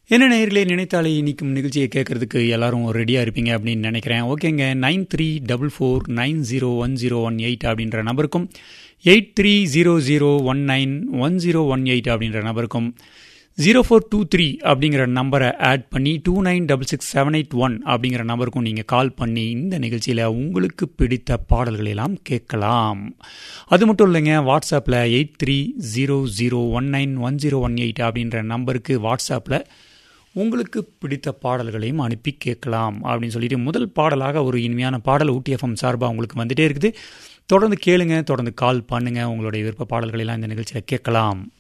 என்ன நேயர்களே நினைத்தாலே இனிக்கும் நிகழ்ச்சியை கேட்கறதுக்கு எல்லாரும் ரெடியாக இருப்பீங்க அப்படின்னு நினைக்கிறேன் ஓகேங்க nine three double four nine zero one zero one eight அப்படின்ற நம்பருக்கும் eight three zero zero one nine one zero one eight அப்படின்ற நம்பருக்கும் ஜீரோ ஃபோர் டூ த்ரீ அப்படிங்கிற நம்பரை ஆட் பண்ணி two nine double six seven eight one அப்படிங்கிற நம்பருக்கும் நீங்கள் கால் பண்ணி இந்த நிகழ்ச்சியில் உங்களுக்கு பிடித்த பாடல்களை எல்லாம் கேட்கலாம் அது மட்டும் இல்லைங்க வாட்ஸ்அப்பில் eight three zero zero one nine one zero one eight அப்படின்ற நம்பருக்கு வாட்ஸ்அப்பில் உங்களுக்கு பிடித்த பாடல்களையும் அனுப்பி கேட்கலாம் அப்படின்னு சொல்லிட்டு முதல் பாடலாக ஒரு இனிமையான பாடல் ஊட்டி எஃப்எம் சார்பாக உங்களுக்கு வந்துட்டே இருக்குது தொடர்ந்து கேளுங்க தொடர்ந்து கால் பண்ணுங்க உங்களுடைய விருப்ப பாடல்களை எல்லாம் இந்த நிகழ்ச்சியில் கேட்கலாம்